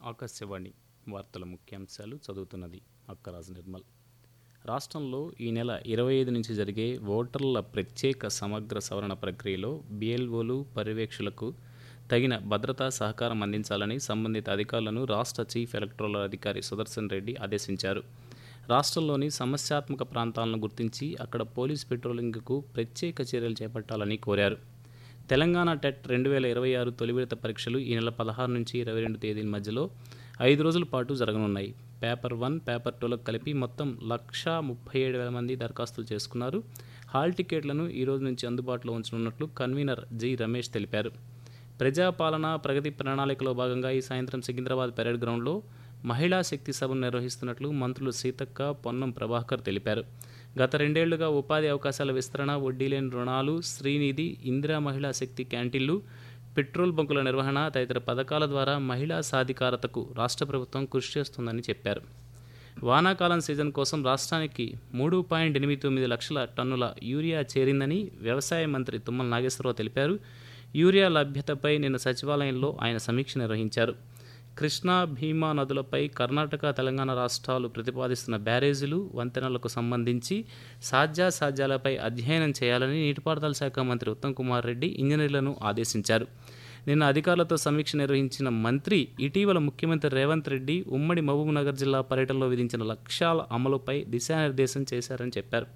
ఆకాశవాణి వార్తల ముఖ్యాంశాలు చదువుతున్నది అక్కరాజు నిర్మల్ రాష్ట్రంలో ఈ నెల ఇరవై ఐదు నుంచి జరిగే ఓటర్ల ప్రత్యేక సమగ్ర సవరణ ప్రక్రియలో బిఎల్ఓలు పర్యవేక్షకులకు తగిన భద్రతా సహకారం అందించాలని సంబంధిత అధికారులను రాష్ట్ర చీఫ్ ఎలక్టరల్ అధికారి సుదర్శన్ రెడ్డి ఆదేశించారు రాష్ట్రంలోని సమస్యాత్మక ప్రాంతాలను గుర్తించి అక్కడ పోలీస్ పెట్రోలింగ్కు ప్రత్యేక చర్యలు చేపట్టాలని కోరారు తెలంగాణ టెట్ రెండు వేల ఇరవై ఆరు తొలి విడత పరీక్షలు ఈ నెల పదహారు నుంచి ఇరవై రెండు తేదీల మధ్యలో ఐదు రోజుల పాటు జరగనున్నాయి పేపర్ వన్ పేపర్ టూలకు కలిపి మొత్తం లక్ష ముప్పై ఏడు వేల మంది దరఖాస్తులు చేసుకున్నారు హాల్ టికెట్లను ఈ రోజు నుంచి అందుబాటులో ఉంచనున్నట్లు కన్వీనర్ జి రమేష్ తెలిపారు ప్రజాపాలన ప్రగతి ప్రణాళికలో భాగంగా ఈ సాయంత్రం సికింద్రాబాద్ పెరేడ్ గ్రౌండ్లో మహిళా శక్తి సభను నిర్వహిస్తున్నట్లు మంత్రులు సీతక్క పొన్నం ప్రభాకర్ తెలిపారు గత రెండేళ్లుగా ఉపాధి అవకాశాల విస్తరణ వడ్డీ లేని రుణాలు శ్రీనిధి ఇందిరా మహిళా శక్తి క్యాంటీన్లు పెట్రోల్ బంకుల నిర్వహణ తదితర పథకాల ద్వారా మహిళా సాధికారతకు రాష్ట్ర ప్రభుత్వం కృషి చేస్తుందని చెప్పారు వానాకాలం సీజన్ కోసం రాష్ట్రానికి మూడు పాయింట్ ఎనిమిది తొమ్మిది లక్షల టన్నుల యూరియా చేరిందని వ్యవసాయ మంత్రి తుమ్మల నాగేశ్వరరావు తెలిపారు యూరియా లభ్యతపై నిన్న సచివాలయంలో ఆయన సమీక్ష నిర్వహించారు కృష్ణా భీమా నదులపై కర్ణాటక తెలంగాణ రాష్ట్రాలు ప్రతిపాదిస్తున్న బ్యారేజీలు వంతెనలకు సంబంధించి సాధ్యాసాధ్యాలపై అధ్యయనం చేయాలని నీటిపారుదల శాఖ మంత్రి ఉత్తమ్ కుమార్ రెడ్డి ఇంజనీర్లను ఆదేశించారు నిన్న అధికారులతో సమీక్ష నిర్వహించిన మంత్రి ఇటీవల ముఖ్యమంత్రి రేవంత్ రెడ్డి ఉమ్మడి మహబూబ్నగర్ జిల్లా పర్యటనలో విధించిన లక్ష్యాల అమలుపై దిశానిర్దేశం చేశారని చెప్పారు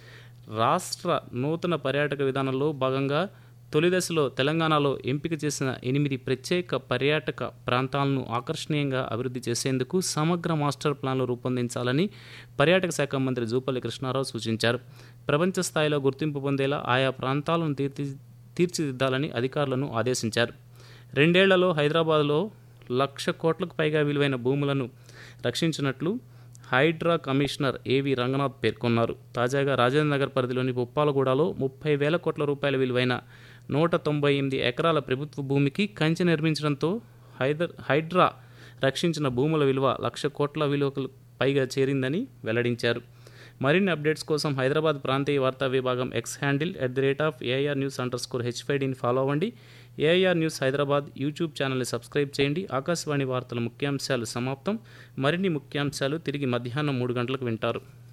రాష్ట్ర నూతన పర్యాటక విధానంలో భాగంగా తొలి దశలో తెలంగాణలో ఎంపిక చేసిన ఎనిమిది ప్రత్యేక పర్యాటక ప్రాంతాలను ఆకర్షణీయంగా అభివృద్ధి చేసేందుకు సమగ్ర మాస్టర్ ప్లాన్లు రూపొందించాలని పర్యాటక శాఖ మంత్రి జూపల్లి కృష్ణారావు సూచించారు ప్రపంచ స్థాయిలో గుర్తింపు పొందేలా ఆయా ప్రాంతాలను తీర్చి తీర్చిదిద్దాలని అధికారులను ఆదేశించారు రెండేళ్లలో హైదరాబాద్లో లక్ష కోట్లకు పైగా విలువైన భూములను రక్షించినట్లు హైడ్రా కమిషనర్ ఏవి రంగనాథ్ పేర్కొన్నారు తాజాగా రాజేంద్ర నగర్ పరిధిలోని బొప్పాలగూడలో ముప్పై వేల కోట్ల రూపాయల విలువైన నూట తొంభై ఎనిమిది ఎకరాల ప్రభుత్వ భూమికి కంచె నిర్మించడంతో హైదర్ హైడ్రా రక్షించిన భూముల విలువ లక్ష కోట్ల విలువకు పైగా చేరిందని వెల్లడించారు మరిన్ని అప్డేట్స్ కోసం హైదరాబాద్ ప్రాంతీయ వార్తా విభాగం X handle at the rate of AIR news underscore స్కోర్ హెచ్ఫైడీని ఫాలో అవ్వండి ఏఐఆర్ న్యూస్ హైదరాబాద్ యూట్యూబ్ ఛానల్ని సబ్స్క్రైబ్ చేయండి ఆకాశవాణి వార్తల ముఖ్యాంశాలు సమాప్తం మరిన్ని ముఖ్యాంశాలు తిరిగి మధ్యాహ్నం మూడు గంటలకు వింటారు